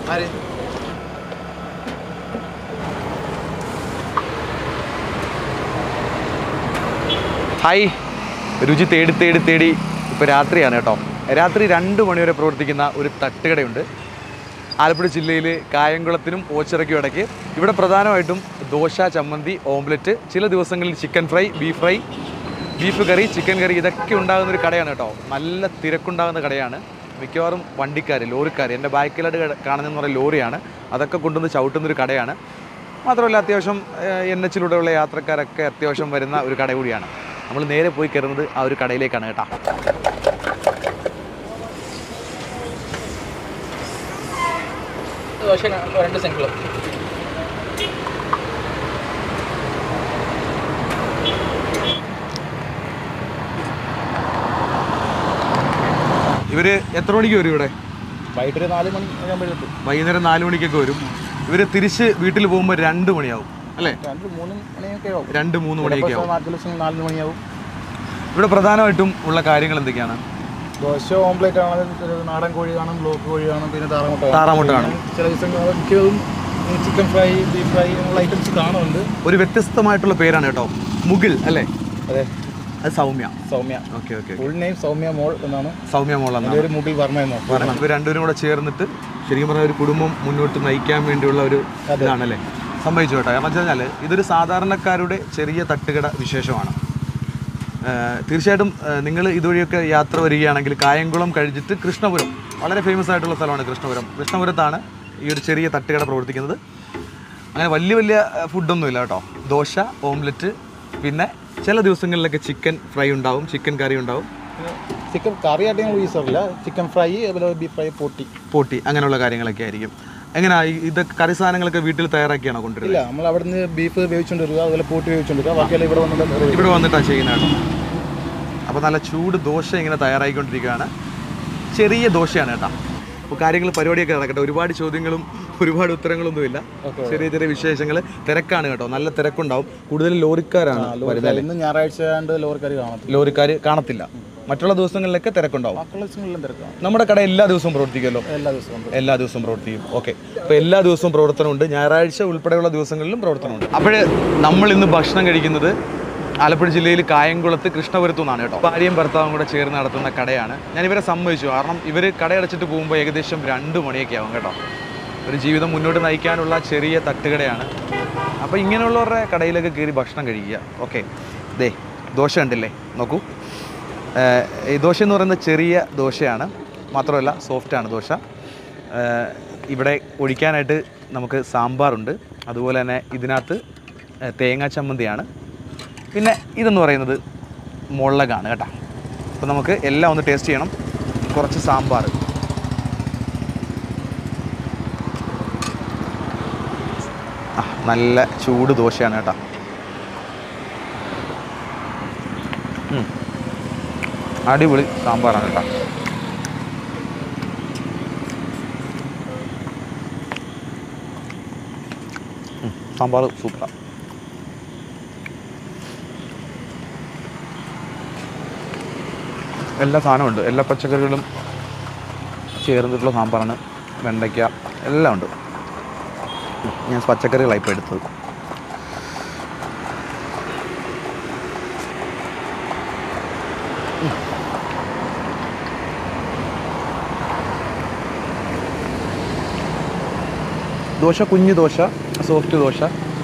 ആര് ഹായ് രുചി തേടി തേടി തേടി ഇപ്പോൾ രാത്രിയാണ് കേട്ടോ രാത്രി രണ്ട് മണിവരെ പ്രവർത്തിക്കുന്ന ഒരു തട്ടുകടയുണ്ട് ആലപ്പുഴ ജില്ലയിൽ കായംകുളത്തിനും ഓച്ചിറയ്ക്കും ഇടയ്ക്ക് ഇവിടെ പ്രധാനമായിട്ടും ദോശ ചമ്മന്തി ഓംലെറ്റ് ചില ദിവസങ്ങളിൽ chicken fry beef fry beef curry chicken curry ഇതൊക്കെ ഉണ്ടാകുന്ന ഒരു കടയാണ് കേട്ടോ നല്ല തിരക്കുണ്ടാകുന്ന കടയാണ് മിക്കവാറും വണ്ടിക്കാർ ലോറിക്കാർ എൻ്റെ ബാക്കിലായിട്ട് കാണുന്നതെന്ന് പറയുന്ന ലോറിയാണ് അതൊക്കെ കൊണ്ടുവന്ന് ചവിട്ടുന്നൊരു കടയാണ് മാത്രമല്ല അത്യാവശ്യം എൻ എച്ചിലൂടെയുള്ള യാത്രക്കാരൊക്കെ അത്യാവശ്യം വരുന്ന ഒരു കട കൂടിയാണ് നമ്മൾ നേരെ പോയി കയറുന്നത് ആ ഒരു കടയിലേക്കാണ് കേട്ടോ ദോശ രണ്ട് സിംഗിൾ ഇവർ എത്ര മണിക്ക് വരും ഇവിടെ വൈകിട്ട് നാല് മണി ആകുമ്പോഴെത്തും വൈകുന്നേരം നാല് മണിക്കൊക്കെ വരും ഇവർ തിരിച്ച് വീട്ടിൽ പോകുമ്പോൾ രണ്ട് മണിയാവും അല്ലേ രണ്ട് മൂന്ന് മണിയൊക്കെ ആവും രണ്ട് മൂന്ന് മണിയൊക്കെ ആവും നാല് ദിവസം നാല് മണിയാവും ഇവിടെ പ്രധാനമായിട്ടും ഉള്ള കാര്യങ്ങൾ എന്തൊക്കെയാണ് ദോശ ഓംപ്ലേറ്റ് ആണ് നാടൻ കോഴി കാണും ബ്ലോക്ക് കോഴി കാണും പിന്നെ താറാമുട്ട താറാമുട്ട കാണും. ചില ദിവസങ്ങൾ മിക്കതും ചിക്കൻ ഫ്രൈ ബീഫ് ഫ്രൈ അങ്ങനെയുള്ള ഐറ്റംസ് കാണുന്നുണ്ട് ഒരു വ്യത്യസ്തമായിട്ടുള്ള പേരാണ് കേട്ടോ മുകിൽ അല്ലേ അതെ അത് Soumya Soumya okay okay full name Soumya മോൾ എന്നാണ് സൗമ്യ മോളാണ് എൻ്റെ ഒരു മുകിൽ വർമ്മ എന്നാണ് ഇവർ രണ്ടുപേരും കൂടെ ചേർന്നിട്ട് ശരിക്കും പറഞ്ഞാൽ ഒരു കുടുംബം മുന്നോട്ട് നയിക്കാൻ വേണ്ടിയുള്ള ഒരു ഇതാണല്ലേ സംഭവിച്ചു കേട്ടോ കാരണം വെച്ച് കഴിഞ്ഞാൽ ഇതൊരു സാധാരണക്കാരുടെ ചെറിയ തട്ടുകട വിശേഷമാണ് ഏഹ് തീർച്ചയായിട്ടും നിങ്ങൾ ഇതുവഴിയൊക്കെ യാത്ര വരികയാണെങ്കിൽ കായംകുളം കഴിച്ചിട്ട് കൃഷ്ണപുരം വളരെ ഫേമസ് ആയിട്ടുള്ള സ്ഥലമാണ് കൃഷ്ണപുരം കൃഷ്ണപുരത്താണ് ഈ ഒരു ചെറിയ തട്ടുകട പ്രവർത്തിക്കുന്നത് അങ്ങനെ വലിയ വലിയ ഏഹ്, ഫുഡൊന്നുമില്ല കേട്ടോ ദോശ ഓംലെറ്റ് പിന്നെ ചില ദിവസങ്ങളിലൊക്കെ ചിക്കൻ ഫ്രൈ ഉണ്ടാവും ചിക്കൻ കറി ഉണ്ടാവും ചിക്കൻ കറിയായിട്ട് ഞങ്ങൾ യൂസ് ചെയ്യാറില്ല ചിക്കൻ ഫ്രൈ അതുപോലെ ബീഫ് ഫ്രൈ പൊട്ടി പോട്ടി അങ്ങനെയുള്ള കാര്യങ്ങളൊക്കെ ആയിരിക്കും എങ്ങനെയാ ഈ ഇതൊക്കെ കറി സാധനങ്ങളൊക്കെ വീട്ടിൽ തയ്യാറാക്കിയാണോ കൊണ്ടുവരുന്നത് ഇല്ല നമ്മൾ അവിടെ നിന്ന് ബീഫ് വേവിച്ചുകൊണ്ട് വരിക അതുപോലെ പോട്ടി വേവിച്ചുകൊണ്ട് വരിക ബാക്കിയെല്ലാം ഇവിടെ വന്നിട്ട് ഇവിടെ വന്നിട്ടാണ് ചെയ്യുന്നത് കേട്ടോ അപ്പോൾ നല്ല ചൂട് ദോശ ഇങ്ങനെ തയ്യാറായിക്കൊണ്ടിരിക്കുകയാണ് ചെറിയ ദോശയാണ് കേട്ടോ അപ്പോൾ കാര്യങ്ങൾ പരിപാടിയൊക്കെ നടക്കട്ടെ ഒരുപാട് ചോദ്യങ്ങളും ഒരുപാട് ഉത്തരങ്ങളൊന്നുമില്ല ചെറിയ ചെറിയ വിശേഷങ്ങൾ തിരക്കാണ് കേട്ടോ നല്ല തിരക്കുണ്ടാവും കൂടുതലും ലോറിക്കാരാണ് വരുന്നത് ഇന്ന് ഞായറാഴ്ച ആയതുകൊണ്ട് ലോറിക്കാർ കാണത്തില്ല ലോറിക്കാർ കാണത്തില്ല മറ്റുള്ള ദിവസങ്ങളിലൊക്കെ തിരക്കുണ്ടാവും ബാക്കിയുള്ള ദിവസങ്ങളിലും തിരക്കാണ് നമ്മുടെ കട എല്ലാ ദിവസവും പ്രവർത്തിക്കുമല്ലോ എല്ലാ ദിവസവും ഉണ്ട് എല്ലാ ദിവസവും പ്രവർത്തിക്കും ഓക്കെ അപ്പോൾ എല്ലാ ദിവസവും പ്രവർത്തനമുണ്ട് ഞായറാഴ്ച ഉൾപ്പെടെയുള്ള ദിവസങ്ങളിലും പ്രവർത്തനമുണ്ട് അപ്പോൾ നമ്മൾ ഇന്ന് ഭക്ഷണം കഴിക്കുന്നത് ആലപ്പുഴ ജില്ലയിൽ കായംകുളത്ത് കൃഷ്ണപുരത്തു നിന്നാണ് കേട്ടോ ഭാര്യയും ഭർത്താവും കൂടെ ചേർന്ന് നടത്തുന്ന കടയാണ് ഞാൻ ഇവരെ സമ്മതിച്ചു കാരണം ഇവർ കടയടച്ചിട്ട് പോകുമ്പോൾ ഏകദേശം രണ്ട് മണിയൊക്കെ ആവും കേട്ടോ ഒരു ജീവിതം മുന്നോട്ട് നയിക്കാനുള്ള ചെറിയ തട്ടുകടയാണ് അപ്പോൾ ഇങ്ങനെയുള്ളവരുടെ കടയിലൊക്കെ കയറി ഭക്ഷണം കഴിക്കുക ഓക്കെ ദേ ദോശ ഉണ്ടല്ലേ നോക്കൂ ഏഹ് ഈ ദോശ എന്ന് പറയുന്നത് ചെറിയ ദോശയാണ് മാത്രമല്ല സോഫ്റ്റാണ് ദോശ ഏഹ് ഇവിടെ ഒഴിക്കാനായിട്ട് നമുക്ക് സാമ്പാറുണ്ട് അതുപോലെ തന്നെ ഇതിനകത്ത് ഏഹ് തേങ്ങാ ചമ്മന്തിയാണ് പിന്നെ ഇതെന്ന് പറയുന്നത് മുളകാണ് കേട്ടോ അപ്പോൾ നമുക്ക് എല്ലാം ഒന്ന് ടേസ്റ്റ് ചെയ്യണം കുറച്ച് സാമ്പാർ ആ, നല്ല ചൂട് ദോശയാണ് കേട്ടോ ഉം. അടിപൊളി സാമ്പാറാണ് കേട്ടോ ഉം, സാമ്പാർ സൂപ്പറാണ് എല്ലാ സാധനവും ഉണ്ട് എല്ലാ പച്ചക്കറികളും ചേർന്നിട്ടുള്ള സാമ്പാറാണ് വെണ്ടയ്ക്ക എല്ലാം ഉണ്ട് ഉം, ഞാൻ പച്ചക്കറികളാണ് ഇപ്പോൾ എടുത്തത് ദോശ കുഞ്ഞു ദോശ സോഫ്റ്റ് ദോശ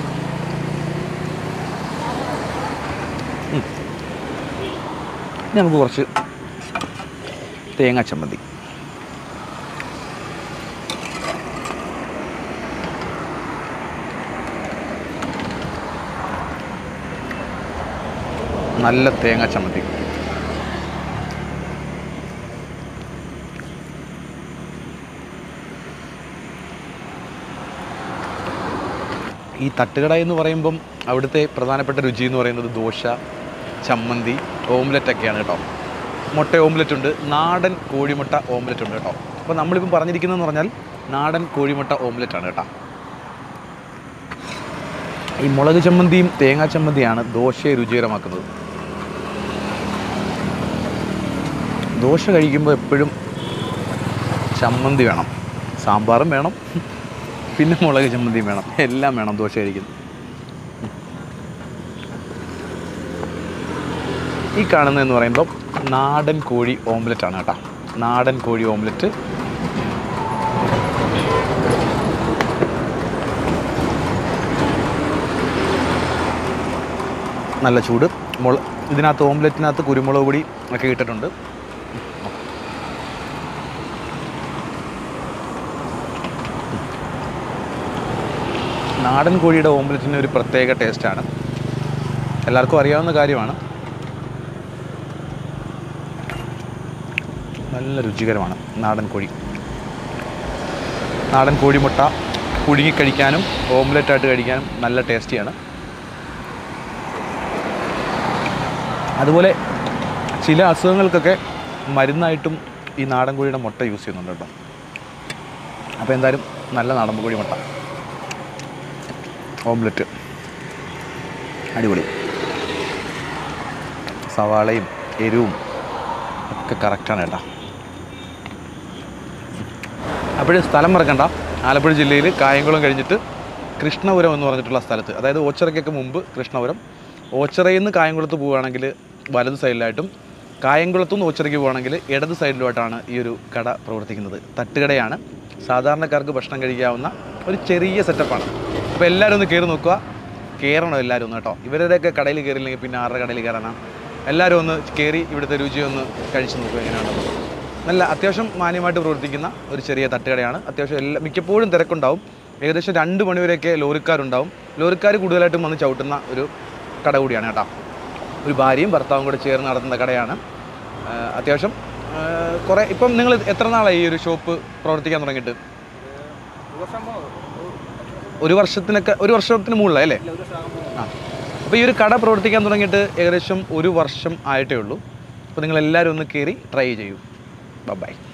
ഉം. ഇനി നമുക്ക് കുറച്ച് തേങ്ങാ ചമ്മന്തി നല്ല തേങ്ങാ ചമ്മന്തി ഈ തട്ടുകട എന്ന് പറയുമ്പം അവിടുത്തെ പ്രധാനപ്പെട്ട രുചി എന്ന് പറയുന്നത് ദോശ ചമ്മന്തി ഓംലെറ്റ് ഒക്കെയാണ് കേട്ടോ മുട്ട ഓംലെറ്റ് ഉണ്ട് നാടൻ കോഴിമുട്ട ഓംലെറ്റ് ഉണ്ട് കേട്ടോ അപ്പോൾ നമ്മളിപ്പം പറഞ്ഞിരിക്കുന്നതെന്ന് പറഞ്ഞാൽ നാടൻ കോഴിമുട്ട ഓംലെറ്റ് ആണ് കേട്ടോ ഈ മുളക് ചമ്മന്തിയും തേങ്ങാ ചമ്മന്തിയാണ് ദോശയെ രുചികരമാക്കുന്നത് ദോശ കഴിക്കുമ്പോൾ എപ്പോഴും ചമ്മന്തി വേണം സാമ്പാറും വേണം പിന്നെ മുളക് ചമ്മന്തിയും വേണം എല്ലാം വേണം ദോശ കഴിക്കുന്നു ഈ കാണുന്നതെന്ന് പറയുമ്പോൾ നാടൻ കോഴി ഓംലെറ്റ് ആണ് കേട്ടോ നാടൻ കോഴി ഓംലെറ്റ് നല്ല ചൂട് മുള ഇതിനകത്ത് ഓംലെറ്റിനകത്ത് കുരുമുളക് പൊടി ഒക്കെ ഇട്ടിട്ടുണ്ട് നാടൻ കോഴിയുടെ ഓംലെറ്റിന് ഒരു പ്രത്യേക ടേസ്റ്റാണ് എല്ലാവർക്കും അറിയാവുന്ന കാര്യമാണ് നല്ല രുചികരമാണ് നാടൻ കോഴി നാടൻ കോഴിമുട്ട പുഴുങ്ങി കഴിക്കാനും ഓംലെറ്റായിട്ട് കഴിക്കാനും നല്ല ടേസ്റ്റിയാണ് അതുപോലെ ചില അസുഖങ്ങൾക്കൊക്കെ മരുന്നായിട്ടും ഈ നാടൻ കോഴിയുടെ മുട്ട യൂസ് ചെയ്യുന്നുണ്ട് കേട്ടോ അപ്പോൾ എന്തായാലും നല്ല നാടൻ കോഴി മുട്ട ഓംലെറ്റ് അടിപൊളി സവാളയും എരിവും ഒക്കെ കറക്റ്റാണ് കേട്ടോ അപ്പോഴും സ്ഥലം മറക്കണ്ട ആലപ്പുഴ ജില്ലയിൽ കായംകുളം കഴിഞ്ഞിട്ട് കൃഷ്ണപുരം എന്ന് പറഞ്ഞിട്ടുള്ള സ്ഥലത്ത് അതായത് ഓച്ചിറയ്ക്കൊക്കെ മുമ്പ് കൃഷ്ണപുരം ഓച്ചിറയിൽ നിന്ന് കായംകുളത്ത് പോവുകയാണെങ്കിൽ വലത് സൈഡിലായിട്ടും കായംകുളത്തു നിന്ന് ഓച്ചിറയ്ക്ക് പോവുകയാണെങ്കിൽ ഇടത് സൈഡിലുമായിട്ടാണ് ഈ ഒരു കട പ്രവർത്തിക്കുന്നത് തട്ടുകടയാണ് സാധാരണക്കാർക്ക് ഭക്ഷണം കഴിക്കാവുന്ന ഒരു ചെറിയ സെറ്റപ്പാണ് അപ്പോൾ എല്ലാവരും ഒന്ന് കയറി നോക്കുക കയറണം എല്ലാവരും ഒന്ന് കേട്ടോ ഇവരുടെയൊക്കെ കടയിൽ കയറിയില്ലെങ്കിൽ പിന്നെ ആരുടെ കടയിൽ കയറാനാണ് എല്ലാവരും ഒന്ന് കയറി ഇവിടുത്തെ രുചി ഒന്ന് കഴിച്ച് നോക്കുക എങ്ങനെയാണെന്ന് നല്ല അത്യാവശ്യം മാന്യമായിട്ട് പ്രവർത്തിക്കുന്ന ഒരു ചെറിയ തട്ടുകടയാണ് അത്യാവശ്യം എല്ലാ മിക്കപ്പോഴും തിരക്കുണ്ടാവും ഏകദേശം രണ്ട് മണിവരെയൊക്കെ ലോറിക്കാരുണ്ടാവും ലോറിക്കാർ കൂടുതലായിട്ടും വന്ന് ചവിട്ടുന്ന ഒരു കട കൂടിയാണ് കേട്ടോ ഒരു ഭാര്യയും ഭർത്താവും കൂടെ ചേർന്ന് നടത്തുന്ന കടയാണ് ആ, അത്യാവശ്യം ആ, കുറേ ഇപ്പം നിങ്ങൾ എത്ര നാളായി ഈ ഒരു ഷോപ്പ് പ്രവർത്തിക്കാൻ തുടങ്ങിയിട്ട് ഒരു വർഷത്തിനൊക്കെ ഒരു വർഷത്തിന് മുകളിലായി അല്ലേ ആ അപ്പോൾ ഈ ഒരു കട പ്രവർത്തിക്കാൻ തുടങ്ങിയിട്ട് ഏകദേശം ഒരു വർഷം ആയിട്ടേ ഉള്ളൂ അപ്പോൾ നിങ്ങൾ എല്ലാവരും ഒന്ന് കയറി ട്രൈ ചെയ്യൂ ബൈ